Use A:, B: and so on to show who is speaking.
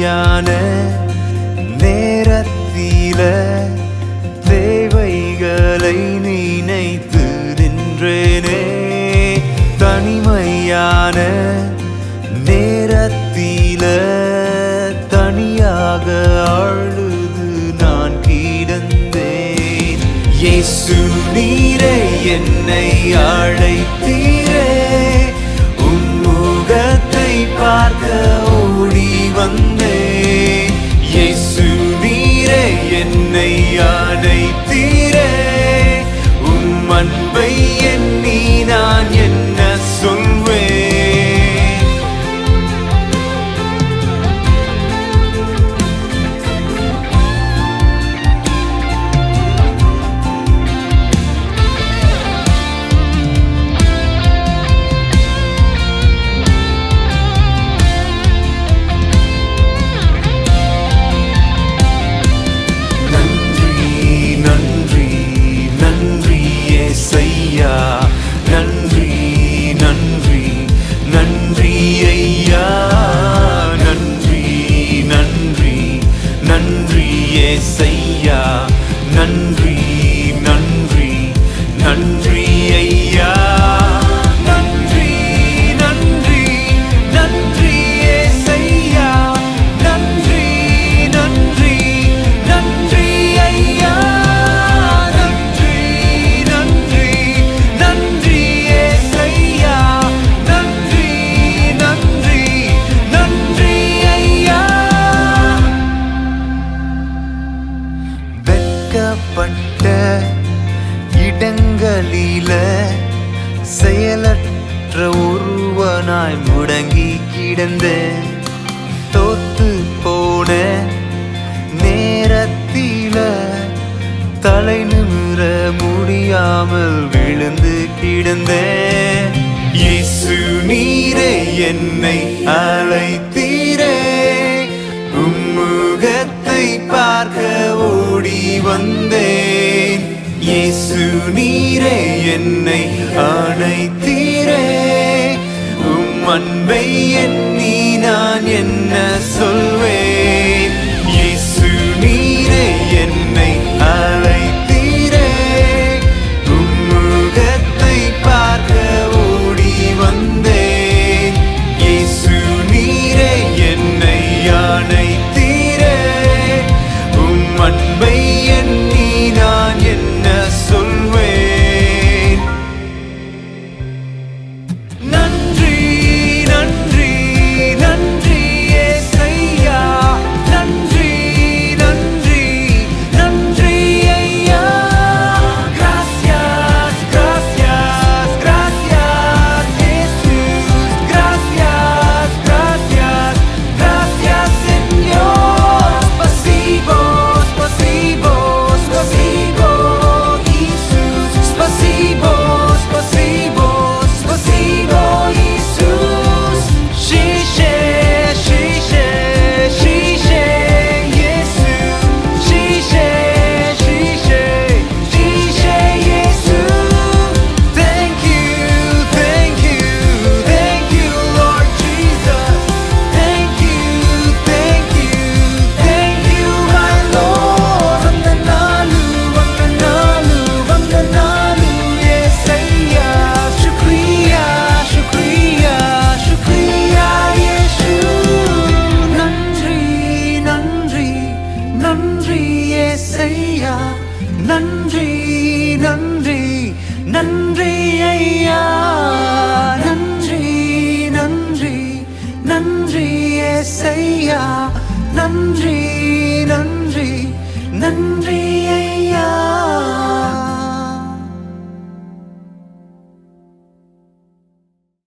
A: தனிமையான நேரத்தில தேவைகளை நினைத்து நின்றேனே தனிமையான நேரத்தில தனியாக அழுது நான் கிடந்தேன் இயேசு நீரே என்னை அழைத்தீரே உம்முகத்தை பார்க்க ஓடி வந்தேன் இயேசு நீரே என்னை அழைத்தீரே உம் அன்பை எண்ணி நான் என்ன சொல்வேன் நன்றி நன்றி நன்றி ஏசையா நன்றி நன்றி நன்றி ஐயா நன்றி நன்றி நன்றி ஏசையா நன்றி நன்றி நன்றி ஐயா நன்றி நன்றி நன்றி ஏசையா நன்றி நன்றி நன்றி ஐயா நன்றி நன்றி நன்றி ஏசையா நன்றி நன்றி நன்றி ஐயா வெட்கப்பட்ட இடங்களில செயலற்ற ஒருவனாய் முடங்கி கிடந்தேன் தோத்து போன நேரத்தில தலை நிமிர முடியாமல் விழுந்து கிடந்தேன் இயேசு நீரே என்னை அழைத்தீரே உம்முகத்தை பார்க்க ஓடி வந்தேன் இயேசு நீரே என்னை அழைத்தீரே உம் அன்பை எண்ணி நான் என்ன சொல்வேன் இயேசு நீரே என்னை அழைத்தீரே உம்முகத்தை பார்க்க ஓடி வந்தேன் இயேசு நீரே என்னை அழைத்தீரே உம் அன்பை எண்ணி நான் என்ன சொல்வேன் நன்றி நன்றி நன்றி ஏசையா நன்றி நன்றி நன்றி ஐயா gracias gracias gracias Jesús gracias gracias gracias Señor спасибо спасибо спасибо Иисус спасибо спасибо спасибо Иисус Шише шише шише Иисус Шише шише шише Иисус Thank you thank you thank you Lord Jesus Thank you thank you thank you my Lord వందనాలు వందనాలు వందనాలు యేసయ్యా శుక్రియా శుక్రియా శుక్రియా యేసు நன்றி நன்றி நன்றி యేసయ్యా நன்றி நன்றி நன்றி ஐயா நன்றி நன்றி நன்றி యేసయ్యా நன்றி நன்றி நன்றி